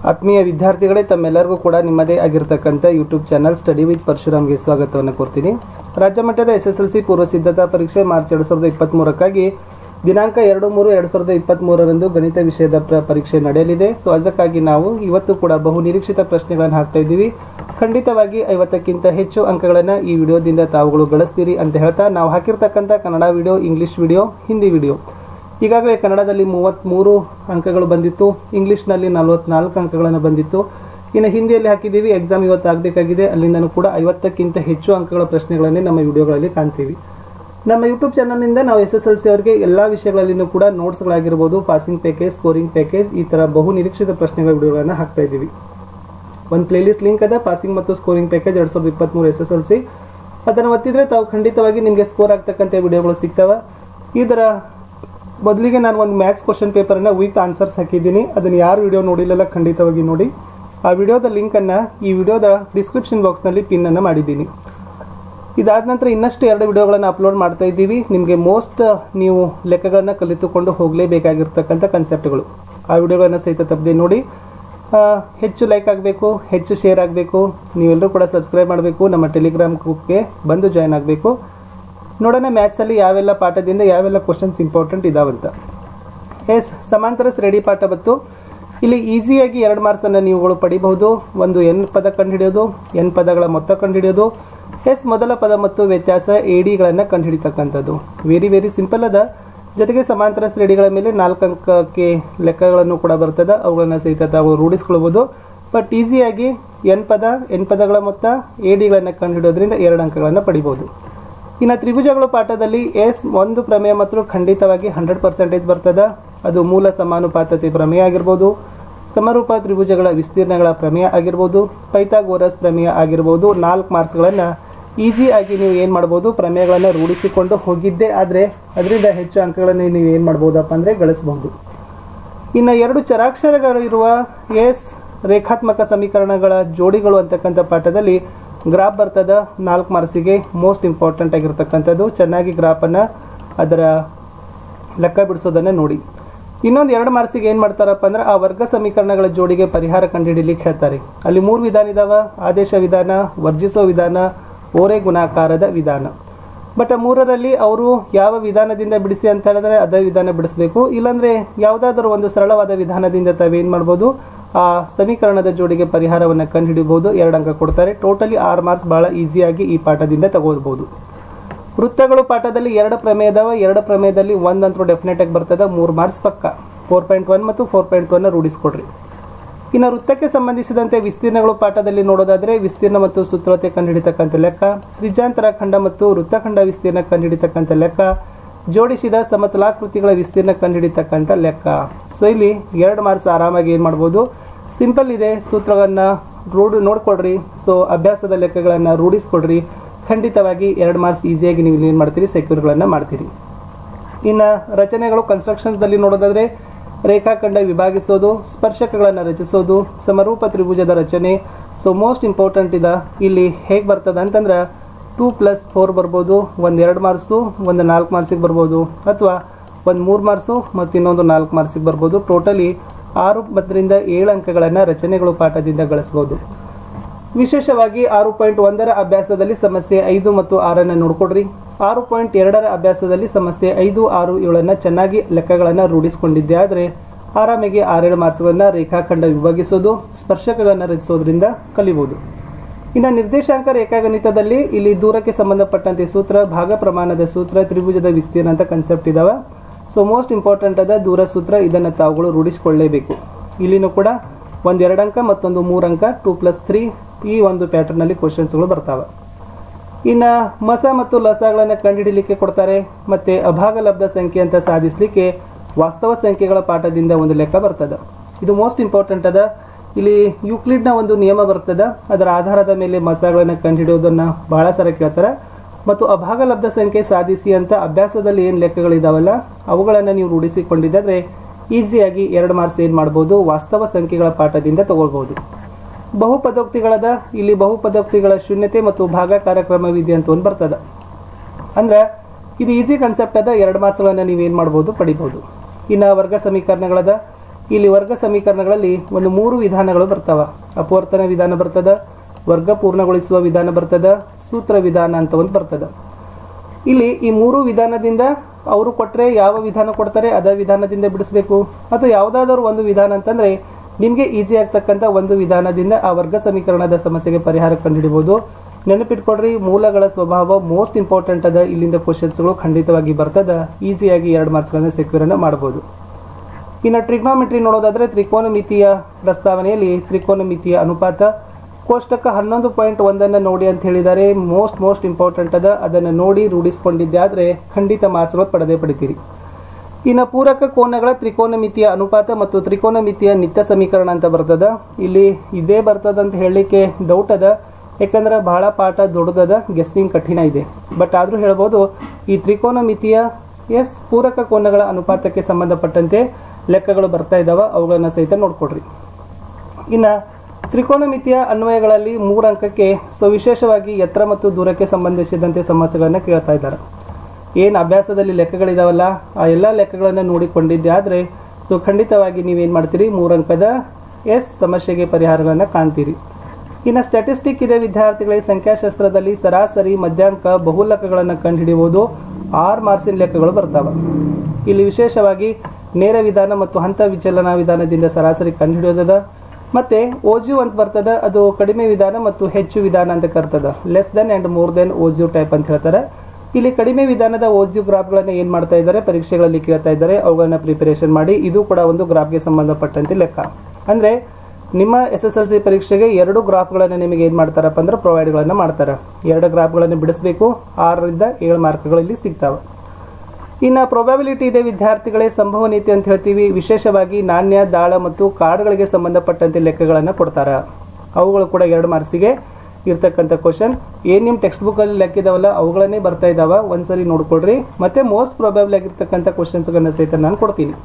ಆತ್ಮೀಯ ವಿದ್ಯಾರ್ಥಿಗಳೇ ತಮ್ಮೆಲ್ಲರಿಗೂ ಕೂಡ ನಿಮ್ಮದೇ ಆಗಿರ್ತಕ್ಕಂಥ ಯೂಟ್ಯೂಬ್ ಚಾನಲ್ ಸ್ಟಡಿ ವಿತ್ ಪರಶುರಾಮ್ಗೆ ಸ್ವಾಗತವನ್ನು ಕೋರ್ತೀನಿ ರಾಜ್ಯ ಮಟ್ಟದ ಎಸ್ ಎಸ್ ಎಲ್ ಸಿ ಪೂರ್ವ ಸಿದ್ಧತಾ ಪರೀಕ್ಷೆ ಮಾರ್ಚ್ ಎರಡು ಸಾವಿರದ ಇಪ್ಪತ್ತ್ಮೂರಕ್ಕಾಗಿ ದಿನಾಂಕ ಎರಡು ಮೂರು ಎರಡು ಸಾವಿರದ ಇಪ್ಪತ್ತ್ಮೂರರಂದು ಗಣಿತ ವಿಷಯದ ಪ್ರ ಪರೀಕ್ಷೆ ನಡೆಯಲಿದೆ ಸೊ ಅದಕ್ಕಾಗಿ ನಾವು ಇವತ್ತು ಕೂಡ ಬಹು ನಿರೀಕ್ಷಿತ ಪ್ರಶ್ನೆಗಳನ್ನು ಹಾಕ್ತಾ ಇದ್ದೀವಿ ಖಂಡಿತವಾಗಿ ಐವತ್ತಕ್ಕಿಂತ ಹೆಚ್ಚು ಅಂಕಗಳನ್ನು ಈ ವಿಡಿಯೋದಿಂದ ತಾವುಗಳು ಗಳಿಸ್ತೀರಿ ಅಂತ ಹೇಳ್ತಾ ನಾವು ಹಾಕಿರ್ತಕ್ಕಂಥ Kannada video English video Hindi video ಈಗಾಗಲೇ ಕನ್ನಡದಲ್ಲಿ ಮೂವತ್ತ್ಮೂರು ಅಂಕಗಳು ಬಂದಿತ್ತು ಇಂಗ್ಲೀಷ್ನಲ್ಲಿ ನಲವತ್ನಾಲ್ಕು ಅಂಕಗಳನ್ನು ಬಂದಿತ್ತು ಇನ್ನು ಹಿಂದಿಯಲ್ಲಿ ಹಾಕಿದ್ದೀವಿ ಎಕ್ಸಾಮ್ ಇವತ್ತು ಆಗಬೇಕಾಗಿದೆ ಅಲ್ಲಿಂದನೂ ಕೂಡ ಐವತ್ತಕ್ಕಿಂತ ಹೆಚ್ಚು ಅಂಕಗಳ ಪ್ರಶ್ನೆಗಳನ್ನೇ ನಮ್ಮ ವಿಡಿಯೋಗಳಲ್ಲಿ ಕಾಣ್ತೀವಿ ನಮ್ಮ ಯೂಟ್ಯೂಬ್ ಚಾನಲ್ನಿಂದ ನಾವು ಎಸ್ ಎಸ್ ಎಲ್ ಸಿ ಅವರಿಗೆ ಎಲ್ಲ ವಿಷಯಗಳಲ್ಲಿನೂ ಕೂಡ ನೋಟ್ಸ್ಗಳಾಗಿರ್ಬೋದು ಪಾಸಿಂಗ್ ಪ್ಯಾಕೇಜ್ ಸ್ಕೋರಿಂಗ್ ಪ್ಯಾಕೇಜ್ ಈ ಥರ ಬಹು ನಿರೀಕ್ಷಿತ ಪ್ರಶ್ನೆಗಳ ವಿಡಿಯೋಗಳನ್ನು ಹಾಕ್ತಾ ಇದ್ದೀವಿ ಒಂದು ಪ್ಲೇಲಿಸ್ಟ್ ಲಿಂಕ್ ಅದ ಪಾಸಿಂಗ್ ಮತ್ತು ಸ್ಕೋರಿಂಗ್ ಪ್ಯಾಕೇಜ್ ಎರಡು ಸಾವಿರದ ಇಪ್ಪತ್ತ್ಮೂರು ಎಸ್ ಎಸ್ ಎಲ್ ಸಿ ಅದನ್ನು ಒತ್ತಿದ್ರೆ ತಾವು ಖಂಡಿತವಾಗಿ ನಿಮಗೆ ಸ್ಕೋರ್ ಆಗ್ತಕ್ಕಂಥ ವಿಡಿಯೋಗಳು ಸಿಗ್ತವೆ ಇದರ ಮೊದಲಿಗೆ ನಾನು ಒಂದು ಮ್ಯಾಥ್ಸ್ ಕ್ವಶನ್ ಪೇಪರನ್ನು ವಿತ್ ಆನ್ಸರ್ಸ್ ಹಾಕಿದ್ದೀನಿ ಅದನ್ನು ಯಾರು ವಿಡಿಯೋ ನೋಡಿಲ್ಲಲ್ಲ ಖಂಡಿತವಾಗಿ ನೋಡಿ ಆ ವಿಡಿಯೋದ ಲಿಂಕನ್ನು ಈ ವಿಡಿಯೋದ ಡಿಸ್ಕ್ರಿಪ್ಷನ್ ಬಾಕ್ಸ್ನಲ್ಲಿ ಪಿನ್ನನ್ನು ಮಾಡಿದ್ದೀನಿ ಇದಾದ ನಂತರ ಇನ್ನಷ್ಟು ಎರಡು ವಿಡಿಯೋಗಳನ್ನು ಅಪ್ಲೋಡ್ ಮಾಡ್ತಾ ಇದ್ದೀವಿ ನಿಮಗೆ ಮೋಸ್ಟ್ ನೀವು ಲೆಕ್ಕಗಳನ್ನು ಕಲಿತುಕೊಂಡು ಹೋಗಲೇಬೇಕಾಗಿರ್ತಕ್ಕಂಥ ಕನ್ಸೆಪ್ಟ್ಗಳು ಆ ವಿಡಿಯೋಗಳನ್ನು ಸಹಿತ ತಪ್ಪದೆ ನೋಡಿ ಆ, ಹೆಚ್ಚು ಲೈಕ್ ಆಗಬೇಕು ಹೆಚ್ಚು ಶೇರ್ ಆಗಬೇಕು ನೀವೆಲ್ಲರೂ ಕೂಡ ಸಬ್ಸ್ಕ್ರೈಬ್ ಮಾಡಬೇಕು ನಮ್ಮ ಟೆಲಿಗ್ರಾಮ್ ಗ್ರೂಪ್ಗೆ ಬಂದು ಜಾಯ್ನ್ ಆಗಬೇಕು ನೋಡೋಣ ಮ್ಯಾಥ್ಸಲ್ಲಿ ಯಾವೆಲ್ಲ ಪಾಠದಿಂದ ಯಾವೆಲ್ಲ ಕ್ವಶನ್ಸ್ ಇಂಪಾರ್ಟೆಂಟ್ ಇದಾವಂತ ಎಸ್ ಸಮಾಂತರ ಶ್ರೇಣಿ ಪಾಠ ಬತ್ತು ಇಲ್ಲಿ ಈಸಿಯಾಗಿ ಎರಡು ಮಾರ್ಕ್ಸನ್ನು ನೀವುಗಳು ಪಡಿಬಹುದು ಒಂದು ಎನ್ ಪದ ಕಂಡುಹಿಡಿಯೋದು ಎನ್ ಪದಗಳ ಮೊತ್ತ ಕಂಡುಹಿಡಿಯೋದು ಎಸ್ ಮೊದಲ ಪದ ಮತ್ತು ವ್ಯತ್ಯಾಸ ಎಡಿಗಳನ್ನು ಕಂಡುಹಿಡಿತಕ್ಕಂಥದ್ದು ವೆರಿ ವೆರಿ ಸಿಂಪಲ್ ಅದ ಜೊತೆಗೆ ಸಮಾಂತರ ಶ್ರೇಣಿಗಳ ಮೇಲೆ ನಾಲ್ಕು ಅಂಕಕ್ಕೆ ಲೆಕ್ಕಗಳನ್ನು ಕೂಡ ಬರ್ತದೆ ಅವುಗಳನ್ನು ಸಹಿತ ತಾವು ರೂಢಿಸ್ಕೊಳ್ಬೋದು ಬಟ್ ಈಸಿಯಾಗಿ ಎನ್ ಪದ ಎನ್ ಪದಗಳ ಮೊತ್ತ ಎಡಿಗಳನ್ನು ಕಂಡುಹಿಡಿಯೋದ್ರಿಂದ ಎರಡು ಅಂಕಗಳನ್ನು ಪಡಿಬೋದು ಇನ್ನು ತ್ರಿಭುಜಗಳು ಪಾಠದಲ್ಲಿ ಎಸ್ ಒಂದು ಪ್ರಮೇಯ ಮಾತ್ರ ಖಂಡಿತವಾಗಿ ಹಂಡ್ರೆಡ್ ಪರ್ಸೆಂಟೇಜ್ ಬರ್ತದೆ ಅದು ಮೂಲ ಸಮಾನುಪಾತತೆ ಪ್ರಮೇಯ ಆಗಿರ್ಬೋದು ಸಮರೂಪ ತ್ರಿಭುಜಗಳ ವಿಸ್ತೀರ್ಣಗಳ ಪ್ರಮೇಯ ಆಗಿರ್ಬೋದು ಪೈಥಾಗೋರಸ್ ಪ್ರಮೇಯ ಆಗಿರ್ಬೋದು ನಾಲ್ಕು ಮಾರ್ಕ್ಸ್ಗಳನ್ನು ಈಸಿ ಆಗಿ ನೀವು ಏನು ಮಾಡ್ಬೋದು ಪ್ರಮೇಯಗಳನ್ನು ರೂಢಿಸಿಕೊಂಡು ಹೋಗಿದ್ದೇ ಆದರೆ ಅದರಿಂದ ಹೆಚ್ಚು ಅಂಕಗಳನ್ನು ನೀವು ಏನು ಮಾಡ್ಬೋದಪ್ಪ ಅಂದರೆ ಗಳಿಸಬಹುದು ಇನ್ನು ಎರಡು ಚರಾಕ್ಷರಗಳಿರುವ ಎಸ್ ರೇಖಾತ್ಮಕ ಸಮೀಕರಣಗಳ ಜೋಡಿಗಳು ಅಂತಕ್ಕಂಥ ಪಾಠದಲ್ಲಿ ಗ್ರಾಫ್ ಬರ್ತದ ನಾಲ್ಕು ಮಾರ್ಕ್ಸಿಗೆ ಮೋಸ್ಟ್ ಇಂಪಾರ್ಟೆಂಟ್ ಆಗಿರ್ತಕ್ಕಂಥದ್ದು ಚೆನ್ನಾಗಿ ಗ್ರಾಫನ್ನು ಅದರ ಲೆಕ್ಕ ಬಿಡಿಸೋದನ್ನು ನೋಡಿ ಇನ್ನೊಂದು ಎರಡು ಮಾರ್ಕ್ಸಿಗೆ ಏನು ಮಾಡ್ತಾರಪ್ಪ ಅಂದ್ರೆ ಆ ವರ್ಗ ಸಮೀಕರಣಗಳ ಜೋಡಿಗೆ ಪರಿಹಾರ ಕಂಡುಹಿಡಿಲಿಕ್ಕೆ ಹೇಳ್ತಾರೆ ಅಲ್ಲಿ ಮೂರು ವಿಧಾನ ಇದಾವ ಆದೇಶ ವಿಧಾನ ವರ್ಜಿಸೋ ವಿಧಾನ ಓರೆ ಗುಣಾಕಾರದ ವಿಧಾನ ಬಟ್ ಆ ಮೂರರಲ್ಲಿ ಅವರು ಯಾವ ವಿಧಾನದಿಂದ ಬಿಡಿಸಿ ಅಂತ ಹೇಳಿದ್ರೆ ಅದೇ ವಿಧಾನ ಬಿಡಿಸಬೇಕು ಇಲ್ಲಾಂದ್ರೆ ಯಾವುದಾದ್ರೂ ಒಂದು ಸರಳವಾದ ವಿಧಾನದಿಂದ ತಾವೇನು ಮಾಡ್ಬೋದು ಆ ಸಮೀಕರಣದ ಜೋಡಿಗೆ ಪರಿಹಾರವನ್ನು ಕಂಡುಹಿಡಿಬಹುದು ಎರಡು ಅಂಕ ಕೊಡ್ತಾರೆ ಟೋಟಲಿ ಆರು ಮಾರ್ಕ್ಸ್ ಭಾಳ ಈಸಿಯಾಗಿ ಈ ಪಾಠದಿಂದ ತಗೋಬಹುದು ವೃತ್ತಗಳು ಪಾಠದಲ್ಲಿ ಎರಡು ಪ್ರಮೇಯ ಇದಾವೆ ಎರಡು ಪ್ರಮೇಯದಲ್ಲಿ ಒಂದಂತರೂ ಡೆಫಿನೆಟ್ ಆಗಿ ಬರ್ತದೆ ಮೂರು ಮಾರ್ಕ್ಸ್ ಪಕ್ಕ ಫೋರ್ ಪಾಯಿಂಟ್ ಒನ್ ಮತ್ತು ಫೋರ್ ಪಾಯಿಂಟ್ ಒನ್ ರೂಢಿಸ್ಕೊಡ್ರಿ ಇನ್ನು ವೃತ್ತಕ್ಕೆ ಸಂಬಂಧಿಸಿದಂತೆ ವಿಸ್ತೀರ್ಣಗಳು ಪಾಠದಲ್ಲಿ ನೋಡೋದಾದ್ರೆ ವಿಸ್ತೀರ್ಣ ಮತ್ತು ಸೂತ್ರತೆ ಕಂಡುಹಿಡಿತಕ್ಕಂಥ ಲೆಕ್ಕ ತ್ರಿಜಾಂತರ ಖಂಡ ಮತ್ತು ವೃತ್ತಖಂಡ ವಿಸ್ತೀರ್ಣ ಕಂಡುಹಿಡಿತಕ್ಕಂಥ ಲೆಕ್ಕ ಜೋಡಿಸಿದ ಸಮತಲಾಕೃತಿಗಳ ವಿಸ್ತೀರ್ಣ ಕಂಡುಹಿಡಿತಕ್ಕಂಥ ಲೆಕ್ಕ ಸೊ ಇಲ್ಲಿ ಎರಡು ಮಾರ್ಕ್ಸ್ ಆರಾಮಾಗಿ ಏನು ಮಾಡ್ಬೋದು ಸಿಂಪಲ್ ಇದೆ ಸೂತ್ರಗಳನ್ನು ರೂಢಿ ನೋಡ್ಕೊಡ್ರಿ ಸೊ ಅಭ್ಯಾಸದ ಲೆಕ್ಕಗಳನ್ನು ರೂಢಿಸ್ಕೊಡ್ರಿ ಖಂಡಿತವಾಗಿ ಎರಡು ಮಾರ್ಕ್ಸ್ ಈಸಿಯಾಗಿ ನೀವು ಏನು ಮಾಡ್ತೀರಿ ಸೆಕ್ಯೂರ್ಗಳನ್ನು ಮಾಡ್ತೀರಿ ಇನ್ನು ರಚನೆಗಳು ಕನ್ಸ್ಟ್ರಕ್ಷನ್ಸ್ದಲ್ಲಿ ನೋಡೋದಾದ್ರೆ ರೇಖಾಖಂಡ ವಿಭಾಗಿಸೋದು ಸ್ಪರ್ಶಕಗಳನ್ನು ರಚಿಸೋದು ಸಮರೂಪ ತ್ರಿಭುಜದ ರಚನೆ ಸೊ ಮೋಸ್ಟ್ ಇಂಪಾರ್ಟೆಂಟ್ ಇದೆ ಇಲ್ಲಿ ಹೇಗೆ ಬರ್ತದೆ ಅಂತಂದ್ರೆ ಟೂ ಪ್ಲಸ್ ಫೋರ್ ಬರ್ಬೋದು ಒಂದು ಎರಡು ಮಾರ್ಕ್ಸು ಒಂದು ನಾಲ್ಕು ಮಾರ್ಕ್ಸಿಗೆ ಬರ್ಬೋದು ಅಥವಾ ಒಂದು ಮೂರು ಮಾರ್ಕ್ಸು ಮತ್ತು ಇನ್ನೊಂದು ನಾಲ್ಕು ಮಾರ್ಕ್ಸಿಗೆ ಬರ್ಬೋದು ಟೋಟಲಿ ಆರು ಮತ್ತರಿಂದ ಏಳು ಅಂಕಗಳನ್ನು ರಚನೆಗಳು ಪಾಠದಿಂದ ಗಳಿಸ್ಬೋದು ವಿಶೇಷವಾಗಿ ಆರು ಪಾಯಿಂಟ್ ಒಂದರ ಅಭ್ಯಾಸದಲ್ಲಿ ಸಮಸ್ಯೆ ಐದು ಮತ್ತು ಆರನ್ನು ನೋಡ್ಕೊಡ್ರಿ ಆರು ಪಾಯಿಂಟ್ ಎರಡರ ಅಭ್ಯಾಸದಲ್ಲಿ ಸಮಸ್ಯೆ ಐದು ಆರು ಇವುಗಳನ್ನು ಚೆನ್ನಾಗಿ ಲೆಕ್ಕಗಳನ್ನು ರೂಢಿಸಿಕೊಂಡಿದ್ದೆ ಆದರೆ ಆರಾಮಿಗೆ ಆರೇಳು ಮಾರ್ಕ್ಸ್ಗಳನ್ನು ರೇಖಾಖಂಡ ವಿಭಾಗಿಸೋದು ಸ್ಪರ್ಶಕಗಳನ್ನು ರಚಿಸೋದ್ರಿಂದ ಕಲಿಬಹುದು ಇನ್ನು ನಿರ್ದೇಶಾಂಕ ರೇಖಾಗಣಿತದಲ್ಲಿ ಇಲ್ಲಿ ದೂರಕ್ಕೆ ಸಂಬಂಧಪಟ್ಟಂತೆ ಸೂತ್ರ ಭಾಗ ಪ್ರಮಾಣದ ಸೂತ್ರ ತ್ರಿಭುಜದ ವಿಸ್ತೀರ್ಣ ಅಂತ ಕನ್ಸೆಪ್ಟ್ ಇದಾವೆ ಸೊ ಮೋಸ್ಟ್ ಇಂಪಾರ್ಟೆಂಟ್ ಅದ ದೂರ ಸೂತ್ರ ಇದನ್ನು ತಾವುಗಳು ರೂಢಿಸಿಕೊಳ್ಳಲೇಬೇಕು ಇಲ್ಲಿನೂ ಕೂಡ ಒಂದು ಎರಡು ಅಂಕ ಮತ್ತೊಂದು ಮೂರು ಅಂಕ ಟೂ ಪ್ಲಸ್ ತ್ರೀ ಈ ಒಂದು ಪ್ಯಾಟರ್ನಲ್ಲಿ ಕ್ವಶನ್ಸ್ಗಳು ಬರ್ತಾವೆ ಇನ್ನು ಮಸ ಮತ್ತು ಲಸಗಳನ್ನು ಕಂಡುಹಿಡಿಲಿಕ್ಕೆ ಕೊಡ್ತಾರೆ ಮತ್ತೆ ಅಭಾಗ ಲಬ್ಧ ಸಂಖ್ಯೆ ಅಂತ ಸಾಧಿಸಲಿಕ್ಕೆ ವಾಸ್ತವ ಸಂಖ್ಯೆಗಳ ಪಾಠದಿಂದ ಒಂದು ಲೆಕ್ಕ ಬರ್ತದೆ ಇದು ಮೋಸ್ಟ್ ಇಂಪಾರ್ಟೆಂಟ್ ಅದ ಇಲ್ಲಿ ಯೂಕ್ಲಿಡ್ನ ಒಂದು ನಿಯಮ ಬರ್ತದೆ ಅದರ ಆಧಾರದ ಮೇಲೆ ಮಸಗಳನ್ನು ಕಂಡುಹಿಡಿಯೋದನ್ನ ಬಹಳ ಸಲ ಕೇಳ್ತಾರೆ ಮತ್ತು ಅಭಾಗ ಲಬ್ಧ ಸಂಖ್ಯೆ ಸಾಧಿಸಿ ಅಂತ ಅಭ್ಯಾಸದಲ್ಲಿ ಏನು ಲೆಕ್ಕಗಳಿದಾವಲ್ಲ ಅವುಗಳನ್ನು ನೀವು ರೂಢಿಸಿಕೊಂಡಿದ್ದರೆ ಈಸಿಯಾಗಿ ಎರಡು ಮಾರ್ಕ್ಸ್ ಏನು ಮಾಡ್ಬೋದು ವಾಸ್ತವ ಸಂಖ್ಯೆಗಳ ಪಾಠದಿಂದ ತಗೊಳ್ಬಹುದು ಬಹುಪದೋಕ್ತಿಗಳದ ಇಲ್ಲಿ ಬಹುಪದೋಕ್ತಿಗಳ ಶೂನ್ಯತೆ ಮತ್ತು ಭಾಗಾಕಾರ ಕ್ರಮವಿದೆ ಅಂತ ಒಂದು ಬರ್ತದೆ ಅಂದ್ರೆ ಇದು ಈಸಿ ಕಾನ್ಸೆಪ್ಟ್ ಅದ ಎರಡು ಮಾರ್ಕ್ಸ್ಗಳನ್ನು ನೀವು ಏನು ಮಾಡ್ಬೋದು ಪಡಿಬೋದು ಇನ್ನು ವರ್ಗ ಸಮೀಕರಣಗಳದ ಇಲ್ಲಿ ವರ್ಗ ಸಮೀಕರಣಗಳಲ್ಲಿ ಒಂದು ಮೂರು ವಿಧಾನಗಳು ಬರ್ತಾವ ಅಪವರ್ತನ ವಿಧಾನ ಬರ್ತದ ವರ್ಗ ಪೂರ್ಣಗೊಳಿಸುವ ವಿಧಾನ ಬರ್ತದ ಸೂತ್ರ ವಿಧಾನ ಅಂತ ಒಂದು ಬರ್ತದ ಇಲ್ಲಿ ಈ ಮೂರು ವಿಧಾನದಿಂದ ಅವರು ಕೊಟ್ಟರೆ ಯಾವ ವಿಧಾನ ಕೊಡ್ತಾರೆ ಅದ ವಿಧಾನದಿಂದ ಬಿಡಿಸ್ಬೇಕು ಅಥವಾ ಯಾವುದಾದ್ರೂ ಒಂದು ವಿಧಾನ ಅಂತಂದ್ರೆ ನಿಮಗೆ ಈಸಿ ಆಗ್ತಕ್ಕಂಥ ಒಂದು ವಿಧಾನದಿಂದ ಆ ವರ್ಗ ಸಮೀಕರಣದ ಸಮಸ್ಯೆಗೆ ಪರಿಹಾರ ಕಂಡುಹಿಡಿಬಹುದು ನೆನಪಿಟ್ಕೊಡ್ರಿ ಮೂಲಗಳ ಸ್ವಭಾವ ಮೋಸ್ಟ್ ಇಂಪಾರ್ಟೆಂಟ್ ಅದ ಇಲ್ಲಿಂದ ಕ್ವಶನ್ಸ್ಗಳು ಖಂಡಿತವಾಗಿ ಬರ್ತದ ಈಸಿಯಾಗಿ ಎರಡು ಮಾರ್ಕ್ಸ್ಗಳನ್ನ ಸೆಕ್ಯೂರ್ ಅನ್ನ ಮಾಡಬಹುದು ಇನ್ನು ಟ್ರಿಗ್ನೋಮೆಟ್ರಿ ನೋಡೋದಾದ್ರೆ ತ್ರಿಕೋನಮಿತಿಯ ಪ್ರಸ್ತಾವನೆಯಲ್ಲಿ ತ್ರಿಕೋನಮಿತಿಯ ಅನುಪಾತ ಕೋಷ್ಟಕ ಹನ್ನೊಂದು ಪಾಯಿಂಟ್ ಒಂದನ್ನು ನೋಡಿ ಅಂತ ಹೇಳಿದ್ದಾರೆ ಮೋಸ್ಟ್ ಮೋಸ್ಟ್ ಇಂಪಾರ್ಟೆಂಟ್ ಅದ ಅದನ್ನು ನೋಡಿ ರೂಢಿಸ್ಕೊಂಡಿದ್ದೆ ಆದರೆ ಖಂಡಿತ ಮಾರ್ಕ್ಸ್ಗಳು ಪಡೆದೇ ಪಡಿತೀರಿ ಇನ್ನು ಪೂರಕ ಕೋನಗಳ ತ್ರಿಕೋನಮಿತಿಯ ಅನುಪಾತ ಮತ್ತು ತ್ರಿಕೋನಮಿತಿಯ ನಿತ್ಯ ಸಮೀಕರಣ ಅಂತ ಬರ್ತದ ಇಲ್ಲಿ ಇದೇ ಬರ್ತದ ಅಂತ ಹೇಳಲಿಕ್ಕೆ ಡೌಟ್ ಅದ ಯಾಕಂದ್ರೆ ಬಹಳ ಪಾಠ ದೊಡ್ಡದದ ಗೆಸ್ಸಿಂಗ್ ಕಠಿಣ ಇದೆ ಬಟ್ ಆದರೂ ಹೇಳ್ಬೋದು ಈ ತ್ರಿಕೋನಮಿತಿಯ ಎಸ್ ಪೂರಕ ಕೋನಗಳ ಅನುಪಾತಕ್ಕೆ ಸಂಬಂಧಪಟ್ಟಂತೆ ಲೆಕ್ಕಗಳು ಬರ್ತಾ ಇದ್ದಾವ ಅವುಗಳನ್ನ ಸಹಿತ ನೋಡ್ಕೊಡ್ರಿ ಇನ್ನು ತ್ರಿಕೋನಮಿತಿಯ ಅನ್ವಯಗಳಲ್ಲಿ ಮೂರು ಅಂಕಕ್ಕೆ ಸೊ ವಿಶೇಷವಾಗಿ ಎತ್ತರ ಮತ್ತು ದೂರಕ್ಕೆ ಸಂಬಂಧಿಸಿದಂತೆ ಸಮಸ್ಯೆಗಳನ್ನು ಕೇಳ್ತಾ ಇದ್ದಾರೆ ಏನು ಅಭ್ಯಾಸದಲ್ಲಿ ಲೆಕ್ಕಗಳಿದಾವಲ್ಲ ಆ ಎಲ್ಲ ಲೆಕ್ಕಗಳನ್ನು ನೋಡಿಕೊಂಡಿದ್ದೆ ಆದರೆ ಸೊ ಖಂಡಿತವಾಗಿ ನೀವೇನು ಮಾಡ್ತೀರಿ ಮೂರು ಅಂಕದ ಎಸ್ ಸಮಸ್ಯೆಗೆ ಪರಿಹಾರಗಳನ್ನು ಕಾಣ್ತೀರಿ ಇನ್ನು ಸ್ಟ್ಯಾಟಿಸ್ಟಿಕ್ ಇದೆ ವಿದ್ಯಾರ್ಥಿಗಳಿಗೆ ಸಂಖ್ಯಾಶಾಸ್ತ್ರದಲ್ಲಿ ಸರಾಸರಿ ಮಧ್ಯಾಂಕ ಬಹುಲಕಗಳನ್ನು ಕಂಡುಹಿಡಿಯುವುದು ಆರು ಮಾರ್ಕ್ಸಿನ ಲೆಕ್ಕಗಳು ಬರ್ತಾವೆ ಇಲ್ಲಿ ವಿಶೇಷವಾಗಿ ನೇರ ವಿಧಾನ ಮತ್ತು ಹಂತ ವಿಚಲನ ವಿಧಾನದಿಂದ ಸರಾಸರಿ ಕಂಡುಹಿಡಿಯೋದದ ಮತ್ತೆ ಓಜು ಅಂತ ಬರ್ತದ ಅದು ಕಡಿಮೆ ವಿಧಾನ ಮತ್ತು ಹೆಚ್ಚು ವಿಧಾನ ಅಂತ ಕರ್ತದ less than and more than ಓಜು ಟೈಪ್ ಅಂತ ಹೇಳ್ತಾರೆ ಇಲ್ಲಿ ಕಡಿಮೆ ವಿಧಾನದ ಓಜು ಗ್ರಾಫ್ಗಳನ್ನ ಏನ್ ಮಾಡ್ತಾ ಇದ್ದಾರೆ ಪರೀಕ್ಷೆಗಳಲ್ಲಿ ಕೇಳ್ತಾ ಇದ್ದಾರೆ ಅವುಗಳನ್ನ ಪ್ರಿಪರೇಷನ್ ಮಾಡಿ ಇದು ಕೂಡ ಒಂದು ಗ್ರಾಫ್ಗೆ ಸಂಬಂಧಪಟ್ಟಂತೆ ಲೆಕ್ಕ ಅಂದ್ರೆ ನಿಮ್ಮ ಎಸ್ ಎಸ್ ಎಲ್ ಸಿ ಪರೀಕ್ಷೆಗೆ ಎರಡು ಗ್ರಾಫ್ಗಳನ್ನು ನಿಮಗೆ ಏನು ಮಾಡ್ತಾರಪ್ಪ ಅಂದ್ರೆ ಪ್ರೊವೈಡ್ಗಳನ್ನು ಮಾಡ್ತಾರೆ ಎರಡು ಗ್ರಾಫ್ಗಳನ್ನು ಬಿಡಿಸಬೇಕು ಆರರಿಂದ ಏಳು ಮಾರ್ಕ್ಗಳಲ್ಲಿ ಸಿಗ್ತಾವೆ ಇನ್ನು ಪ್ರೊಬಬಿಲಿಟಿ ಇದೆ ವಿದ್ಯಾರ್ಥಿಗಳೇ ಸಂಭವ ನೀತಿ ಅಂತ ಹೇಳ್ತೀವಿ ವಿಶೇಷವಾಗಿ ನಾಣ್ಯ ದಾಳ ಮತ್ತು ಕಾರ್ಡ್ಗಳಿಗೆ ಸಂಬಂಧಪಟ್ಟಂತೆ ಲೆಕ್ಕಗಳನ್ನು ಕೊಡ್ತಾರೆ ಅವುಗಳು ಕೂಡ ಎರಡು ಮಾರ್ಕ್ಸಿಗೆ ಇರ್ತಕ್ಕಂಥ ಕ್ವಶನ್ ಏನು ನಿಮ್ಮ ಟೆಕ್ಸ್ಟ್ ಬುಕ್ಕಲ್ಲಿ ಲೆಕ್ಕಿದಾವಲ್ಲ ಅವುಗಳನ್ನೇ ಬರ್ತಾ ಇದ್ದಾವ ಒಂದ್ಸರಿ ನೋಡ್ಕೊಡ್ರಿ ಮತ್ತೆ ಮೋಸ್ಟ್ ಪ್ರೊಬಬಲ್ ಆಗಿರ್ತಕ್ಕಂಥ ಕ್ವಶನ್ಸ್ಗಳನ್ನ ಸಹಿತ ನಾನು ಕೊಡ್ತೀನಿ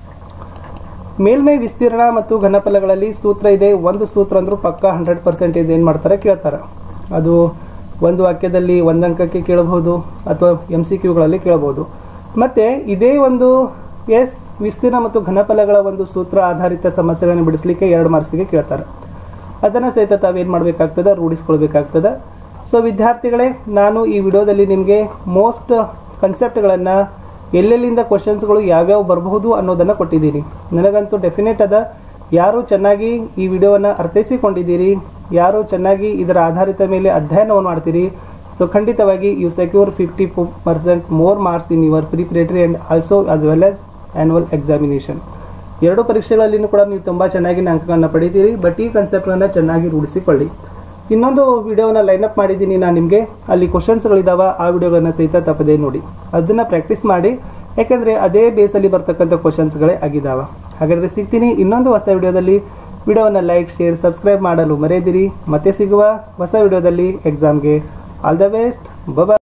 ಮೇಲ್ಮೈ ವಿಸ್ತೀರ್ಣ ಮತ್ತು ಘನಫಲಗಳಲ್ಲಿ ಸೂತ್ರ ಇದೆ ಒಂದು ಸೂತ್ರ ಅಂದ್ರೂ ಪಕ್ಕ ಹಂಡ್ರೆಡ್ ಪರ್ಸೆಂಟೇಜ್ ಏನು ಮಾಡ್ತಾರೆ ಕೇಳ್ತಾರೆ ಅದು ಒಂದು ವಾಕ್ಯದಲ್ಲಿ ಒಂದು ಅಂಕಕ್ಕೆ ಕೇಳಬಹುದು ಅಥವಾ ಎಮ್ ಸಿ ಕ್ಯೂಗಳಲ್ಲಿ ಕೇಳಬಹುದು ಮತ್ತೆ ಇದೇ ಒಂದು ಎಸ್ ವಿಸ್ತೀರ್ಣ ಮತ್ತು ಘನಫಲಗಳ ಒಂದು ಸೂತ್ರ ಆಧಾರಿತ ಸಮಸ್ಯೆಗಳನ್ನು ಬಿಡಿಸಲಿಕ್ಕೆ ಎರಡು ಮಾರ್ಕ್ಸಿಗೆ ಕೇಳ್ತಾರೆ ಅದನ್ನು ಸಹಿತ ತಾವೇನು ಮಾಡಬೇಕಾಗ್ತದೆ ರೂಢಿಸ್ಕೊಳ್ಬೇಕಾಗ್ತದೆ ಸೊ ವಿದ್ಯಾರ್ಥಿಗಳೇ ನಾನು ಈ ವಿಡಿಯೋದಲ್ಲಿ ನಿಮಗೆ ಮೋಸ್ಟ್ ಕನ್ಸೆಪ್ಟ್ಗಳನ್ನು ಎಲ್ಲೆಲ್ಲಿಂದ ಕ್ವಶನ್ಸ್ಗಳು ಯಾವ್ಯಾವ ಬರಬಹುದು ಅನ್ನೋದನ್ನು ಕೊಟ್ಟಿದ್ದೀನಿ ನನಗಂತೂ ಡೆಫಿನೆಟ್ ಅದ ಯಾರು ಚೆನ್ನಾಗಿ ಈ ವಿಡಿಯೋವನ್ನು ಅರ್ಥೈಸಿಕೊಂಡಿದ್ದೀರಿ ಯಾರು ಚೆನ್ನಾಗಿ ಇದರ ಆಧಾರಿತ ಮೇಲೆ ಅಧ್ಯಯನವನ್ನು ಮಾಡ್ತೀರಿ ಸೊ ಖಂಡಿತವಾಗಿ you secure fifty percent more marks in your preparatory and also as well as annual examination ಎರಡು ಪರೀಕ್ಷೆಗಳಲ್ಲಿನೂ ಕೂಡ ನೀವು ತುಂಬ ಚೆನ್ನಾಗಿ ಅಂಕಗಳನ್ನು ಪಡಿತೀರಿ ಬಟ್ ಈ ಕಾನ್ಸೆಪ್ಟ್ಗಳನ್ನು ಚೆನ್ನಾಗಿ ರೂಢಿಸಿಕೊಳ್ಳಿ ಇನ್ನೊಂದು ವಿಡಿಯೋನ ಲೈನಪ್ ಮಾಡಿದ್ದೀನಿ ನಾನು ನಿಮಗೆ ಅಲ್ಲಿ ಕ್ವಶನ್ಸ್ಗಳಿದಾವ ಆ ವಿಡಿಯೋಗಳನ್ನ ಸಹಿತ ತಪ್ಪದೇ ನೋಡಿ ಅದನ್ನು ಪ್ರಾಕ್ಟೀಸ್ ಮಾಡಿ ಯಾಕೆಂದರೆ ಅದೇ ಬೇಸಲ್ಲಿ ಬರ್ತಕ್ಕಂಥ ಕ್ವಶನ್ಸ್ಗಳೇ ಆಗಿದ್ದಾವ ಹಾಗಾದರೆ ಸಿಗ್ತೀನಿ ಇನ್ನೊಂದು ಹೊಸ ವಿಡಿಯೋದಲ್ಲಿ ವಿಡಿಯೋವನ್ನು ಲೈಕ್ ಶೇರ್ ಸಬ್ಸ್ಕ್ರೈಬ್ ಮಾಡಲು ಮರೆಯದಿರಿ ಮತ್ತೆ ಸಿಗುವ ಹೊಸ ವಿಡಿಯೋದಲ್ಲಿ ಎಕ್ಸಾಮ್ಗೆ ಆಲ್ ದ ಬೆಸ್ಟ್ ಬಬಾ